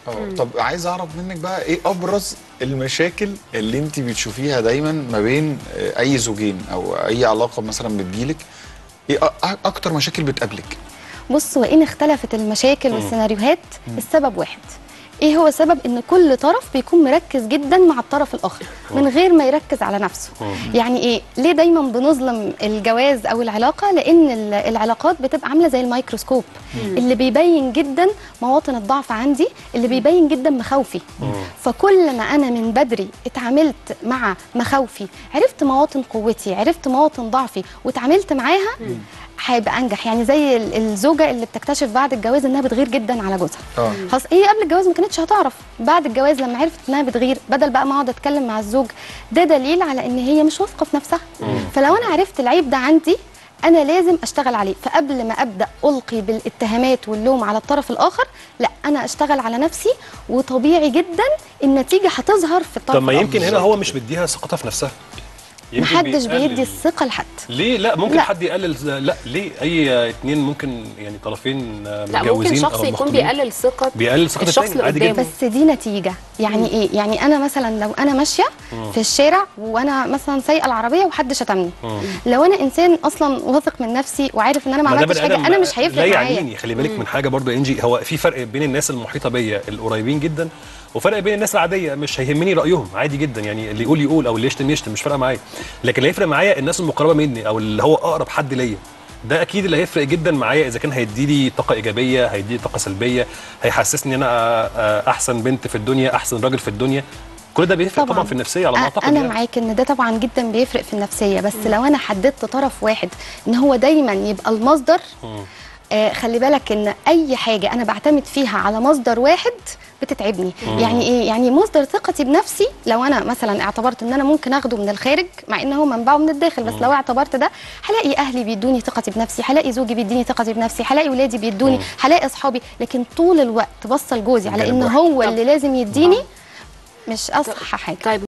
اه طب عايز اعرف منك بقى ايه ابرز المشاكل اللي انت بتشوفيها دايما ما بين آه، اي زوجين او اي علاقه مثلا بتجيلك ايه أ- اكتر مشاكل بتقابلك بص وان اختلفت المشاكل والسيناريوهات السبب واحد ايه هو سبب ان كل طرف بيكون مركز جدا مع الطرف الاخر من غير ما يركز على نفسه يعني ايه ليه دايما بنظلم الجواز او العلاقه لان ال- العلاقات بتبقى عامله زي الميكروسكوب اللي بيبين جدا مواطن الضعف عندي اللي بيبين جدا مخاوفي فكل ما انا من بدري اتعاملت مع مخاوفي عرفت مواطن قوتي عرفت مواطن ضعفي واتعاملت معاها هيبقى انجح يعني زي ال- الزوجه اللي بتكتشف بعد الجواز انها بتغير جدا على جوزها اه خلاص هي قبل الجواز ما كانتش هتعرف بعد الجواز لما عرفت انها بتغير بدل بقى ما اقعد اتكلم مع الزوج ده دليل على ان هي مش واثقه في نفسها فلو انا عرفت العيب ده عندي انا لازم اشتغل عليه فقبل ما ابدا القي بالاتهامات واللوم على الطرف الاخر لا انا اشتغل على نفسي وطبيعي جدا النتيجه هتظهر في الطرف طب ما الآخر. يمكن هنا هو مش مديها ثقتها في نفسها يمكن محدش بيقلل- بيدي الثقه لحد ليه لا ممكن لا. حد يقلل لا ليه اي اتنين ممكن يعني طرفين آه، لا متجوزين ممكن شخص أو يكون مخطوبين بيقلل ثقه بيقلل ثقة الشخص التاني، اللي عادي جدا. قدامه بس دي نتيجه يعني ايه يعني انا مثلا لو انا ماشيه في الشارع وانا مثلا سايقه العربيه وحد شتمني لو انا انسان اصلا واثق من نفسي وعارف ان انا ما ما ده عملتش بني حاجه آدم انا مش هيفرق لا معايا يعنيني خلي بالك من حاجه برضو يا انجي هو في فرق بين الناس المحيطه بيا القريبين جدا وفرق بين الناس العاديه مش هيهمني رايهم عادي جدا يعني اللي يقول يقول او اللي يشتم يشتم مش فارقه معايا لكن اللي هيفرق معايا الناس المقربه مني او اللي هو اقرب حد ليا ده اكيد اللي هيفرق جدا معايا اذا كان هيدي لي طاقه ايجابيه هيدي لي طاقه سلبيه هيحسسني ان انا آه، آه، احسن بنت في الدنيا احسن راجل في الدنيا كل ده بيفرق طبعا, في النفسيه على ما أ- اعتقد انا يعني. معاك ان ده طبعا جدا بيفرق في النفسيه بس لو انا حددت طرف واحد ان هو دايما يبقى المصدر آه خلي بالك ان اي حاجه انا بعتمد فيها على مصدر واحد بتتعبني يعني ايه يعني مصدر ثقتي بنفسي لو انا مثلا اعتبرت ان انا ممكن اخده من الخارج مع ان هو منبعه من الداخل بس لو اعتبرت ده هلاقي اهلي بيدوني ثقتي بنفسي هلاقي زوجي بيديني ثقتي بنفسي هلاقي ولادي بيدوني هلاقي اصحابي لكن طول الوقت بصل جوزي على جانب ان واحد. هو اللي لازم يديني مش اصح حاجه طيب